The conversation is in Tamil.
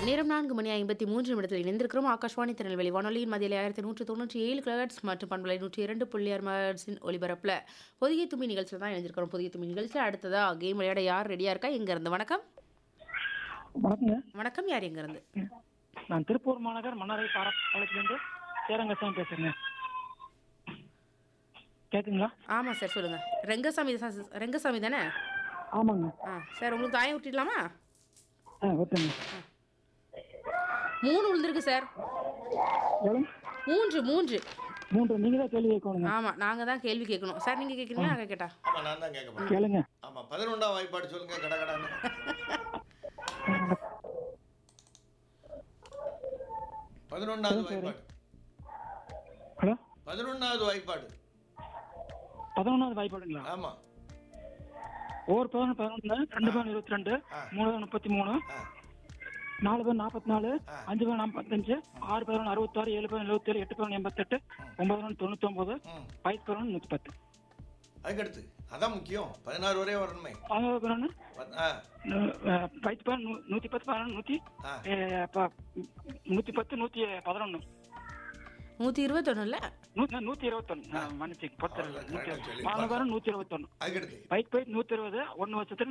நேரம் நான்கு மணி ஐம்பத்தி மூன்று நிமிடத்தில் இணைந்திருக்கிறோம் ஆகாஷ்வாணி திருநெல்வேலி வானொலியின் மதியில் ஆயிரத்தி நூற்றி தொண்ணூற்றி ஏழு கிலோஹெட்ஸ் மற்றும் பண்பலை நூற்றி இரண்டு புள்ளி ஆறு மெகாஹெர்ட்ஸின் ஒலிபரப்பில் புதிய தும்பி நிகழ்ச்சியில் தான் இணைஞ்சிருக்கிறோம் புதிய தும்பி நிகழ்ச்சியில் அடுத்ததா கேம் விளையாட யார் ரெடியாக இருக்கா எங்க இருந்து வணக்கம் வணக்கங்க வணக்கம் யார் எங்க இருந்து நான் திருப்பூர் மாநகர் மன்னரை பாலத்திலிருந்து சேரங்கசாமி பேசுறேங்க கேக்குங்களா ஆமாம் சார் சொல்லுங்க ரெங்கசாமி சா- ரெங்கசாமி தானே ஆமாங்க ஆ சார் உங்களுக்கு தாயம் விட்டுடலாமா ஆ ஓகேங்க மூணு விழுந்திருக்கு சார் எவ்வளோ மூன்று மூன்று மூன்று நீங்க தான் கேள்வி கேட்கணுங்க ஆமாம் நாங்கள் தான் கேள்வி கேட்கணும் சார் நீங்கள் கேட்குறீங்களா நாங்கள் கேட்டா ஆமா நான் தான் கேட்க போறேன் கேளுங்க ஆமா பதினொன்றாம் வாய்ப்பாடு சொல்லுங்க கட கடான்னு பதினொன்றாவது வாய்ப்பாடு ஹலோ பதினொன்றாவது வாய்ப்பாடு பதினொன்றாவது வாய்ப்பாடுங்களா ஆமா ஒரு பதினொன்று பதினொன்று ரெண்டு பேர் இருபத்தி ரெண்டு மூணு பேர் முப்பத்தி மூணு ஆ. நாலு பேர் நாற்பத்தி நாலு ஆ. அஞ்சு பேர் நாற்பத்தஞ்சு ஆறு பேர் அறுபத்தாறு ஏழு பேர் எழுபத்தேழு எட்டு பேர் எண்பத்தெட்டு ஒன்பது பேர் தொண்ணூத்தொம்பது ம் பதினெட்டு பேர் நூற்றி பத்து அதுக்கடுத்து அதான் முக்கியம் பதினாறு வரையே வரணுமே பதினோரு பேர் பத்- ஆ பதினெட்டு பேர் நூ- நூற்றி பத்து பதினொன்று நூற்றி ஆ நூற்றி பத்து நூற்றி பதினொன்று நூற்றி இருபத்தொன்னுல நூத்தி நூத்தி இருபத்தொன்னு மன்னிச்சு பொறுத்தல அவ்வளவுதான், நூத்தி correct ஆ சொல்லி பதினோரு நூத்தி இருபத்தொன்னு அதுக்கடுத்து பைக் போய் நூத்தி இருபது ஒன்னு வருஷத்துக்கு